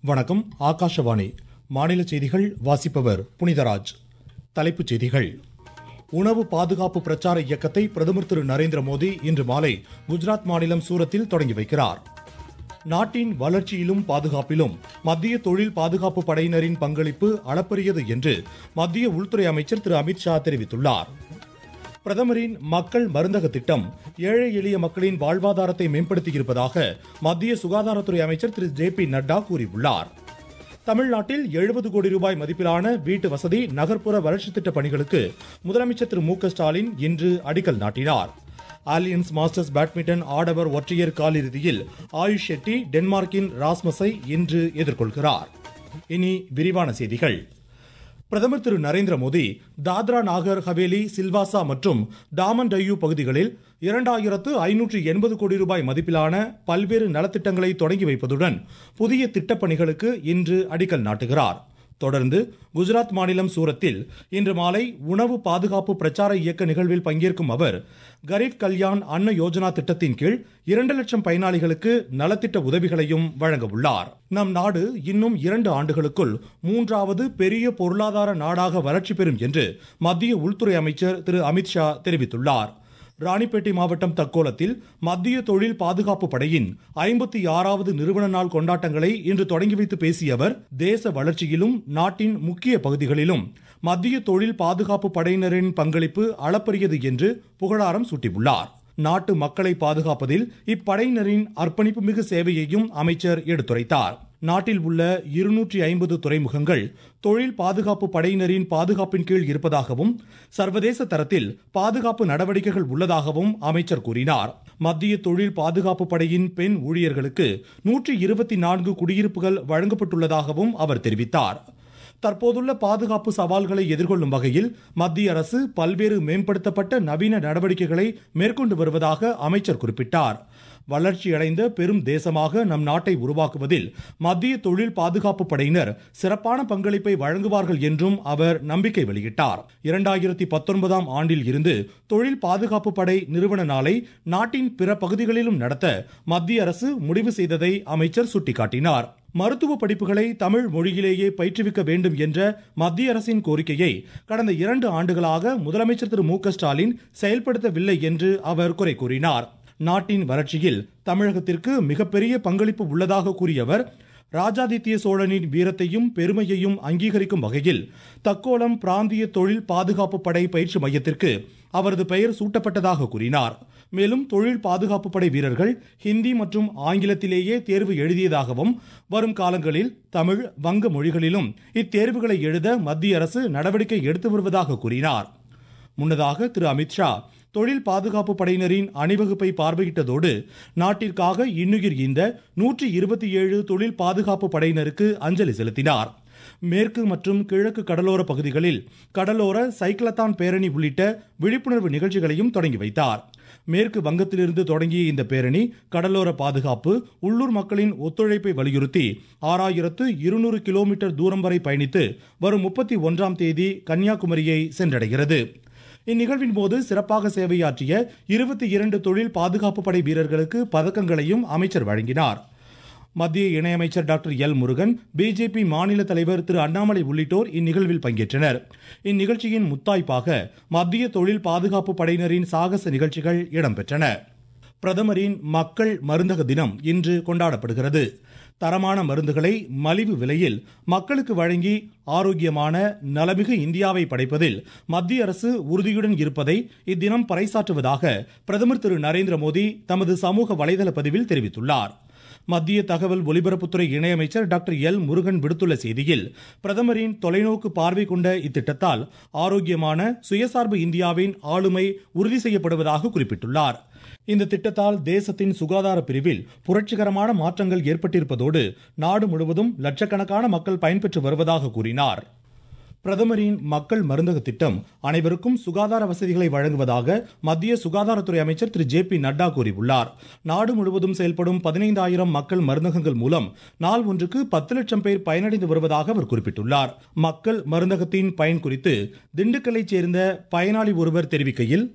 வணக்கம் ஆகாஷவாணி மாநில செய்திகள் வாசிப்பவர் புனிதராஜ் தலைப்புச் செய்திகள் உணவு பாதுகாப்பு பிரச்சார இயக்கத்தை பிரதமர் திரு நரேந்திர மோடி இன்று மாலை குஜராத் மாநிலம் சூரத்தில் தொடங்கி வைக்கிறார் நாட்டின் வளர்ச்சியிலும் பாதுகாப்பிலும் மத்திய தொழில் பாதுகாப்பு படையினரின் பங்களிப்பு அளப்பரியது என்று மத்திய உள்துறை அமைச்சர் திரு அமித்ஷா தெரிவித்துள்ளார் பிரதமரின் மக்கள் மருந்தக திட்டம் ஏழை எளிய மக்களின் வாழ்வாதாரத்தை மேம்படுத்தியிருப்பதாக மத்திய சுகாதாரத்துறை அமைச்சர் திரு ஜே பி நட்டா கூறியுள்ளார் தமிழ்நாட்டில் எழுபது கோடி ரூபாய் மதிப்பிலான வீட்டு வசதி நகர்ப்புற வளர்ச்சித் திட்ட பணிகளுக்கு முதலமைச்சர் திரு மு க ஸ்டாலின் இன்று அடிக்கல் நாட்டினார் ஆலியன்ஸ் மாஸ்டர்ஸ் பேட்மிண்டன் ஆடவர் ஒற்றையர் காலிறுதியில் ஆயுஷ் ஷெட்டி டென்மார்க்கின் ராஸ்மஸை இன்று எதிர்கொள்கிறார் இனி விரிவான செய்திகள் பிரதமர் திரு நரேந்திர மோடி தாத்ரா நாகர் ஹவேலி சில்வாசா மற்றும் டாமன் டையூ பகுதிகளில் இரண்டாயிரத்து ஐநூற்று எண்பது கோடி ரூபாய் மதிப்பிலான பல்வேறு நலத்திட்டங்களை தொடங்கி வைப்பதுடன் புதிய திட்டப்பணிகளுக்கு இன்று அடிக்கல் நாட்டுகிறார் தொடர்ந்து குஜராத் மாநிலம் சூரத்தில் இன்று மாலை உணவு பாதுகாப்பு பிரச்சார இயக்க நிகழ்வில் பங்கேற்கும் அவர் கரீப் கல்யாண் அன்ன யோஜனா திட்டத்தின் கீழ் இரண்டு லட்சம் பயனாளிகளுக்கு நலத்திட்ட உதவிகளையும் வழங்க உள்ளார் நம் நாடு இன்னும் இரண்டு ஆண்டுகளுக்குள் மூன்றாவது பெரிய பொருளாதார நாடாக வளர்ச்சி பெறும் என்று மத்திய உள்துறை அமைச்சர் திரு அமித்ஷா தெரிவித்துள்ளார் ராணிப்பேட்டை மாவட்டம் தக்கோலத்தில் மத்திய தொழில் பாதுகாப்பு படையின் ஐம்பத்தி ஆறாவது நிறுவன நாள் கொண்டாட்டங்களை இன்று தொடங்கி வைத்து பேசிய அவர் தேச வளர்ச்சியிலும் நாட்டின் முக்கிய பகுதிகளிலும் மத்திய தொழில் பாதுகாப்பு படையினரின் பங்களிப்பு அளப்பரியது என்று புகழாரம் சூட்டியுள்ளார் நாட்டு மக்களை பாதுகாப்பதில் இப்படையினரின் அர்ப்பணிப்பு மிகு சேவையையும் அமைச்சர் எடுத்துரைத்தார் நாட்டில் உள்ள இருநூற்றி ஐம்பது துறைமுகங்கள் தொழில் பாதுகாப்பு படையினரின் பாதுகாப்பின் கீழ் இருப்பதாகவும் சர்வதேச தரத்தில் பாதுகாப்பு நடவடிக்கைகள் உள்ளதாகவும் அமைச்சர் கூறினார் மத்திய தொழில் பாதுகாப்பு படையின் பெண் ஊழியர்களுக்கு நூற்றி இருபத்தி நான்கு குடியிருப்புகள் வழங்கப்பட்டுள்ளதாகவும் அவர் தெரிவித்தார் தற்போதுள்ள பாதுகாப்பு சவால்களை எதிர்கொள்ளும் வகையில் மத்திய அரசு பல்வேறு மேம்படுத்தப்பட்ட நவீன நடவடிக்கைகளை மேற்கொண்டு வருவதாக அமைச்சர் குறிப்பிட்டார் வளர்ச்சியடைந்த பெரும் தேசமாக நம் நாட்டை உருவாக்குவதில் மத்திய தொழில் பாதுகாப்பு படையினர் சிறப்பான பங்களிப்பை வழங்குவார்கள் என்றும் அவர் நம்பிக்கை வெளியிட்டார் இரண்டாயிரத்தி பத்தொன்பதாம் ஆண்டில் இருந்து தொழில் பாதுகாப்பு படை நிறுவன நாளை நாட்டின் பிற பகுதிகளிலும் நடத்த மத்திய அரசு முடிவு செய்ததை அமைச்சர் சுட்டிக்காட்டினார் மருத்துவ படிப்புகளை தமிழ் மொழியிலேயே பயிற்றுவிக்க வேண்டும் என்ற மத்திய அரசின் கோரிக்கையை கடந்த இரண்டு ஆண்டுகளாக முதலமைச்சர் திரு மு க ஸ்டாலின் செயல்படுத்தவில்லை என்று அவர் குறை கூறினார் நாட்டின் வளர்ச்சியில் தமிழகத்திற்கு மிகப்பெரிய பங்களிப்பு உள்ளதாக கூறிய அவர் ராஜாதித்ய சோழனின் வீரத்தையும் பெருமையையும் அங்கீகரிக்கும் வகையில் தக்கோலம் பிராந்திய தொழில் பாதுகாப்பு படை பயிற்சி மையத்திற்கு அவரது பெயர் சூட்டப்பட்டதாக கூறினார் மேலும் தொழில் பாதுகாப்பு படை வீரர்கள் ஹிந்தி மற்றும் ஆங்கிலத்திலேயே தேர்வு எழுதியதாகவும் வரும் காலங்களில் தமிழ் வங்க மொழிகளிலும் இத்தேர்வுகளை எழுத மத்திய அரசு நடவடிக்கை எடுத்து வருவதாக கூறினார் முன்னதாக திரு அமித்ஷா தொழில் பாதுகாப்பு படையினரின் அணிவகுப்பை பார்வையிட்டதோடு நாட்டிற்காக இன்னுயிர் ஈந்த நூற்றி இருபத்தி ஏழு தொழில் பாதுகாப்பு படையினருக்கு அஞ்சலி செலுத்தினார் மேற்கு மற்றும் கிழக்கு கடலோர பகுதிகளில் கடலோர சைக்கிளத்தான் பேரணி உள்ளிட்ட விழிப்புணர்வு நிகழ்ச்சிகளையும் தொடங்கி வைத்தார் மேற்கு வங்கத்திலிருந்து தொடங்கிய இந்த பேரணி கடலோர பாதுகாப்பு உள்ளூர் மக்களின் ஒத்துழைப்பை வலியுறுத்தி ஆறாயிரத்து இருநூறு கிலோமீட்டர் தூரம் வரை பயணித்து வரும் முப்பத்தி ஒன்றாம் தேதி கன்னியாகுமரியை சென்றடைகிறது இந்நிகழ்வின் போது சிறப்பாக சேவையாற்றிய இருபத்தி இரண்டு தொழில் பாதுகாப்பு படை வீரர்களுக்கு பதக்கங்களையும் அமைச்சர் வழங்கினார் மத்திய இணையமைச்சர் டாக்டர் எல் முருகன் பிஜேபி மாநில தலைவர் திரு அண்ணாமலை உள்ளிட்டோர் இந்நிகழ்வில் பங்கேற்றனர் இந்நிகழ்ச்சியின் முத்தாய்ப்பாக மத்திய தொழில் பாதுகாப்பு படையினரின் சாகச நிகழ்ச்சிகள் இடம்பெற்றன பிரதமரின் மக்கள் மருந்தக தினம் இன்று கொண்டாடப்படுகிறது தரமான மருந்துகளை மலிவு விலையில் மக்களுக்கு வழங்கி ஆரோக்கியமான நலமிகு இந்தியாவை படைப்பதில் மத்திய அரசு உறுதியுடன் இருப்பதை இத்தினம் பறைசாற்றுவதாக பிரதமர் திரு நரேந்திர மோடி தமது சமூக வலைதள பதிவில் தெரிவித்துள்ளார் மத்திய தகவல் ஒலிபரப்புத்துறை இணையமைச்சர் டாக்டர் எல் முருகன் விடுத்துள்ள செய்தியில் பிரதமரின் தொலைநோக்கு பார்வை கொண்ட இத்திட்டத்தால் ஆரோக்கியமான சுயசார்பு இந்தியாவின் ஆளுமை உறுதி செய்யப்படுவதாக குறிப்பிட்டுள்ளார் இந்த திட்டத்தால் தேசத்தின் சுகாதார பிரிவில் புரட்சிகரமான மாற்றங்கள் ஏற்பட்டிருப்பதோடு நாடு முழுவதும் லட்சக்கணக்கான மக்கள் பயன்பெற்று வருவதாக கூறினார் பிரதமரின் மக்கள் மருந்தக திட்டம் அனைவருக்கும் சுகாதார வசதிகளை வழங்குவதாக மத்திய சுகாதாரத்துறை அமைச்சர் திரு ஜே பி நட்டா கூறியுள்ளார் நாடு முழுவதும் செயல்படும் பதினைந்தாயிரம் மக்கள் மருந்தகங்கள் மூலம் நாள் ஒன்றுக்கு பத்து லட்சம் பேர் பயனடைந்து வருவதாக அவர் குறிப்பிட்டுள்ளார் மக்கள் மருந்தகத்தின் பயன் குறித்து திண்டுக்கல்லைச் சேர்ந்த பயனாளி ஒருவர் தெரிவிக்கையில்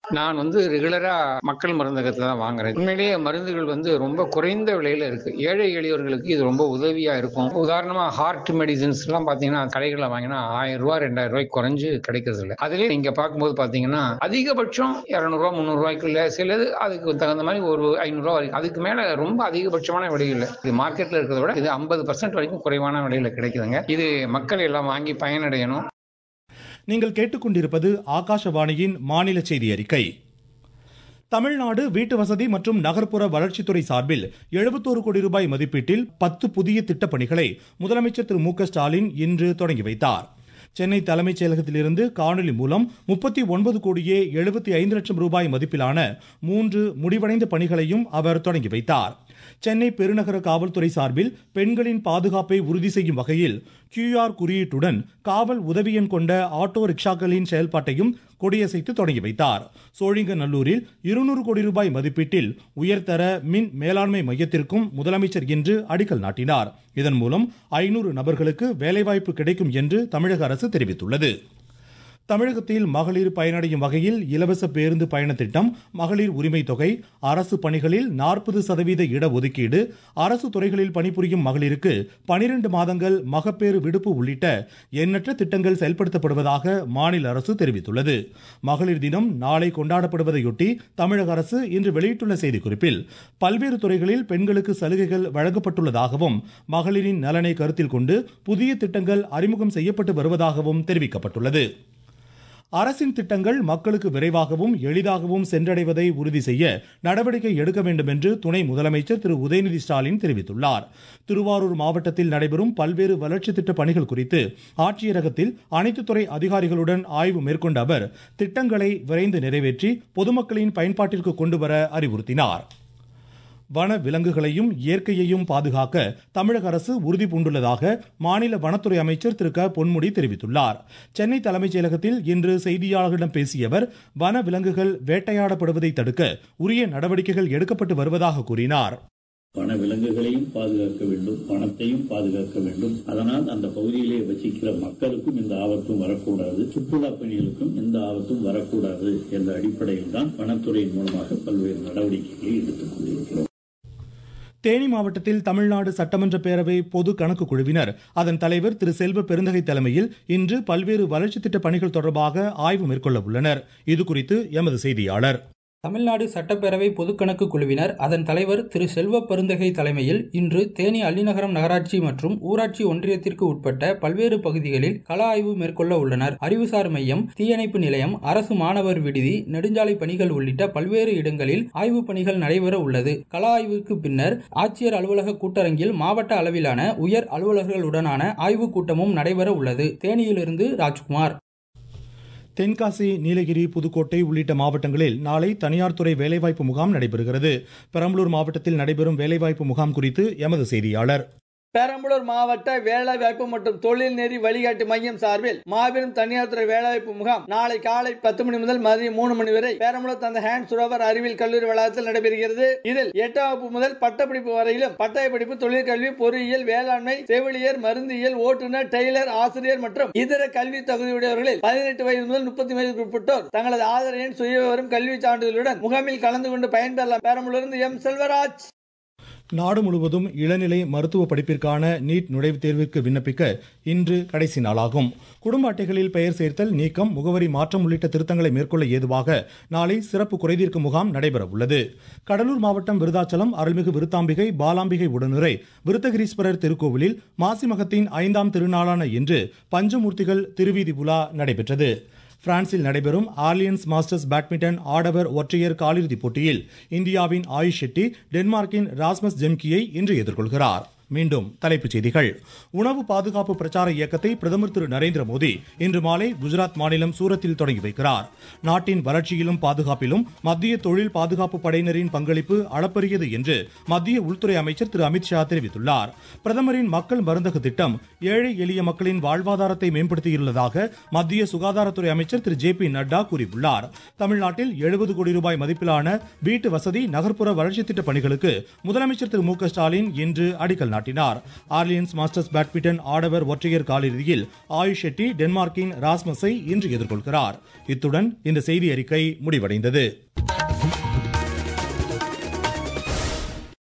நான் வந்து ரெகுலரா மக்கள் மருந்தகத்துல தான் வாங்குறேன் உண்மையிலேயே மருந்துகள் வந்து ரொம்ப குறைந்த விலையில இருக்கு ஏழை எளியவர்களுக்கு இது ரொம்ப உதவியா இருக்கும் உதாரணமா ஹார்ட் மெடிசின்ஸ் எல்லாம் பாத்தீங்கன்னா கடைகளில் வாங்கினா ஆயிரம் ரூபாய் ரெண்டாயிரம் ரூபாய்க்கு குறைஞ்சு கிடைக்கிறது இல்லை அதுலயே நீங்க பார்க்கும்போது பாத்தீங்கன்னா அதிகபட்சம் இரநூறுவா முந்நூறு ரூபாய்க்குள்ள சிலது அதுக்கு தகுந்த மாதிரி ஒரு ஐநூறு ரூபாய் வரைக்கும் அதுக்கு மேல ரொம்ப அதிகபட்சமான விலையில் இது மார்க்கெட்ல இருக்கிறத விட இது ஐம்பது பர்சன்ட் வரைக்கும் குறைவான விலையில கிடைக்குதுங்க இது மக்கள் எல்லாம் வாங்கி பயனடையணும் நீங்கள் கேட்டுக்கொண்டிருப்பது ஆகாஷவாணியின் மாநில செய்தி அறிக்கை தமிழ்நாடு வீட்டு வசதி மற்றும் நகர்ப்புற வளர்ச்சித்துறை சார்பில் எழுபத்தோரு கோடி ரூபாய் மதிப்பீட்டில் பத்து புதிய திட்டப் பணிகளை முதலமைச்சர் திரு மு க ஸ்டாலின் இன்று தொடங்கி வைத்தார் சென்னை தலைமைச் செயலகத்திலிருந்து காணொலி மூலம் முப்பத்தி ஒன்பது கோடியே எழுபத்தி ஐந்து லட்சம் ரூபாய் மதிப்பிலான மூன்று முடிவடைந்த பணிகளையும் அவர் தொடங்கி வைத்தார் சென்னை பெருநகர காவல்துறை சார்பில் பெண்களின் பாதுகாப்பை உறுதி செய்யும் வகையில் கியூஆர் குறியீட்டுடன் காவல் உதவி எண் கொண்ட ஆட்டோ ரிக்ஷாக்களின் செயல்பாட்டையும் கொடியசைத்து தொடங்கி வைத்தார் சோழிங்கநல்லூரில் இருநூறு கோடி ரூபாய் மதிப்பீட்டில் உயர்தர மின் மேலாண்மை மையத்திற்கும் முதலமைச்சர் இன்று அடிக்கல் நாட்டினார் இதன் மூலம் ஐநூறு நபர்களுக்கு வேலைவாய்ப்பு கிடைக்கும் என்று தமிழக அரசு தெரிவித்துள்ளது தமிழகத்தில் மகளிர் பயனடையும் வகையில் இலவச பேருந்து பயண திட்டம் மகளிர் உரிமை தொகை அரசு பணிகளில் நாற்பது சதவீத இடஒதுக்கீடு அரசு துறைகளில் பணிபுரியும் மகளிருக்கு பனிரெண்டு மாதங்கள் மகப்பேறு விடுப்பு உள்ளிட்ட எண்ணற்ற திட்டங்கள் செயல்படுத்தப்படுவதாக மாநில அரசு தெரிவித்துள்ளது மகளிர் தினம் நாளை கொண்டாடப்படுவதையொட்டி தமிழக அரசு இன்று வெளியிட்டுள்ள செய்திக்குறிப்பில் பல்வேறு துறைகளில் பெண்களுக்கு சலுகைகள் வழங்கப்பட்டுள்ளதாகவும் மகளிரின் நலனை கருத்தில் கொண்டு புதிய திட்டங்கள் அறிமுகம் செய்யப்பட்டு வருவதாகவும் தெரிவிக்கப்பட்டுள்ளது அரசின் திட்டங்கள் மக்களுக்கு விரைவாகவும் எளிதாகவும் சென்றடைவதை உறுதி செய்ய நடவடிக்கை எடுக்க வேண்டும் என்று துணை முதலமைச்சர் திரு உதயநிதி ஸ்டாலின் தெரிவித்துள்ளார் திருவாரூர் மாவட்டத்தில் நடைபெறும் பல்வேறு வளர்ச்சி திட்ட பணிகள் குறித்து ஆட்சியரகத்தில் அனைத்து துறை அதிகாரிகளுடன் ஆய்வு மேற்கொண்ட அவர் திட்டங்களை விரைந்து நிறைவேற்றி பொதுமக்களின் பயன்பாட்டிற்கு கொண்டுவர அறிவுறுத்தினார் வன விலங்குகளையும் இயற்கையையும் பாதுகாக்க தமிழக அரசு உறுதி பூண்டுள்ளதாக மாநில வனத்துறை அமைச்சர் திரு க பொன்முடி தெரிவித்துள்ளார் சென்னை தலைமைச் செயலகத்தில் இன்று செய்தியாளர்களிடம் பேசிய அவர் வன விலங்குகள் வேட்டையாடப்படுவதை தடுக்க உரிய நடவடிக்கைகள் எடுக்கப்பட்டு வருவதாக கூறினார் வன விலங்குகளையும் பாதுகாக்க வேண்டும் வனத்தையும் பாதுகாக்க வேண்டும் அதனால் அந்த பகுதியிலே வசிக்கிற மக்களுக்கும் இந்த ஆபத்தும் வரக்கூடாது சுற்றுலா பயணிகளுக்கும் எந்த ஆபத்தும் வரக்கூடாது என்ற அடிப்படையில் தான் வனத்துறையின் மூலமாக பல்வேறு நடவடிக்கைகளை எடுத்துக் கொண்டிருக்கிறோம் தேனி மாவட்டத்தில் தமிழ்நாடு சட்டமன்ற பேரவை பொது கணக்கு குழுவினர் அதன் தலைவர் திரு செல்வ பெருந்தகை தலைமையில் இன்று பல்வேறு வளர்ச்சி திட்ட பணிகள் தொடர்பாக ஆய்வு மேற்கொள்ள உள்ளனர் இதுகுறித்து எமது செய்தியாளர் தமிழ்நாடு சட்டப்பேரவை பொதுக்கணக்கு குழுவினர் அதன் தலைவர் திரு செல்வ பெருந்தகை தலைமையில் இன்று தேனி அள்ளிநகரம் நகராட்சி மற்றும் ஊராட்சி ஒன்றியத்திற்கு உட்பட்ட பல்வேறு பகுதிகளில் கள ஆய்வு மேற்கொள்ள உள்ளனர் அறிவுசார் மையம் தீயணைப்பு நிலையம் அரசு மாணவர் விடுதி நெடுஞ்சாலை பணிகள் உள்ளிட்ட பல்வேறு இடங்களில் ஆய்வுப் பணிகள் நடைபெற உள்ளது கள ஆய்வுக்கு பின்னர் ஆட்சியர் அலுவலக கூட்டரங்கில் மாவட்ட அளவிலான உயர் அலுவலர்களுடனான ஆய்வுக் கூட்டமும் நடைபெற உள்ளது தேனியிலிருந்து ராஜ்குமார் தென்காசி நீலகிரி புதுக்கோட்டை உள்ளிட்ட மாவட்டங்களில் நாளை தனியார் துறை வேலைவாய்ப்பு முகாம் நடைபெறுகிறது பெரம்பலூர் மாவட்டத்தில் நடைபெறும் வேலைவாய்ப்பு முகாம் குறித்து எமது செய்தியாளர் பெரம்பலூர் மாவட்ட வேலைவாய்ப்பு மற்றும் தொழில் நெறி வழிகாட்டு மையம் சார்பில் மாபெரும் தனியார் துறை வேலைவாய்ப்பு முகாம் நாளை காலை பத்து மணி முதல் மதியம் மூணு மணி வரை பெரம்பலூர் தந்த ஹேண்ட் சுரோவர் அறிவியல் கல்லூரி வளாகத்தில் நடைபெறுகிறது இதில் எட்டாம் வகுப்பு முதல் பட்டப்படிப்பு வரையிலும் பட்டய படிப்பு தொழிற்கல்வி பொறியியல் வேளாண்மை செவிலியர் மருந்தியல் ஓட்டுநர் டெய்லர் ஆசிரியர் மற்றும் இதர கல்வி தகுதியுடையவர்களில் பதினெட்டு வயது முதல் முப்பத்தி வயதுக்கு உட்பட்டோர் தங்களது ஆதார் எண் சுயவிவரம் கல்வி சான்றிதழுடன் முகாமில் கலந்து கொண்டு பயன்பெறலாம் பெரம்பலூரிலிருந்து எம் செல்வராஜ் நாடு முழுவதும் இளநிலை மருத்துவ படிப்பிற்கான நீட் நுழைவுத் தேர்விற்கு விண்ணப்பிக்க இன்று கடைசி நாளாகும் குடும்ப அட்டைகளில் பெயர் சேர்த்தல் நீக்கம் முகவரி மாற்றம் உள்ளிட்ட திருத்தங்களை மேற்கொள்ள ஏதுவாக நாளை சிறப்பு குறைதீர்க்கு முகாம் நடைபெற உள்ளது கடலூர் மாவட்டம் விருதாச்சலம் அருள்மிகு விருத்தாம்பிகை பாலாம்பிகை உடனுரை விருத்தகிரீஸ்வரர் திருக்கோவிலில் மாசிமகத்தின் ஐந்தாம் திருநாளான இன்று பஞ்சமூர்த்திகள் திருவீதி உலா நடைபெற்றது பிரான்சில் நடைபெறும் ஆர்லியன்ஸ் மாஸ்டர்ஸ் பேட்மிண்டன் ஆடவர் ஒற்றையர் காலிறுதிப் போட்டியில் இந்தியாவின் ஆயுஷ் ஷெட்டி டென்மார்க்கின் ராஸ்மஸ் ஜெம்கியை இன்று எதிர்கொள்கிறார் மீண்டும் தலைப்புச் செய்திகள் உணவு பாதுகாப்பு பிரச்சார இயக்கத்தை பிரதமர் திரு நரேந்திர மோடி இன்று மாலை குஜராத் மாநிலம் சூரத்தில் தொடங்கி வைக்கிறார் நாட்டின் வளர்ச்சியிலும் பாதுகாப்பிலும் மத்திய தொழில் பாதுகாப்பு படையினரின் பங்களிப்பு அளப்பரியது என்று மத்திய உள்துறை அமைச்சர் திரு அமித்ஷா தெரிவித்துள்ளார் பிரதமரின் மக்கள் மருந்தக திட்டம் ஏழை எளிய மக்களின் வாழ்வாதாரத்தை மேம்படுத்தியுள்ளதாக மத்திய சுகாதாரத்துறை அமைச்சர் திரு ஜே பி நட்டா கூறியுள்ளார் தமிழ்நாட்டில் எழுபது கோடி ரூபாய் மதிப்பிலான வீட்டு வசதி நகர்ப்புற வளர்ச்சி திட்ட பணிகளுக்கு முதலமைச்சர் திரு மு க ஸ்டாலின் இன்று அடிக்கல் நாட்டினார் ஆர்லியன்ஸ் மாஸ்டர்ஸ் பேட்மிண்டன் ஆடவர் ஒற்றையர் காலிறுதியில் ஆயுஷ் ஷெட்டி டென்மார்க்கின் ராஸ்மஸை இன்று எதிர்கொள்கிறார் இத்துடன் இந்த செய்தி அறிக்கை முடிவடைந்தது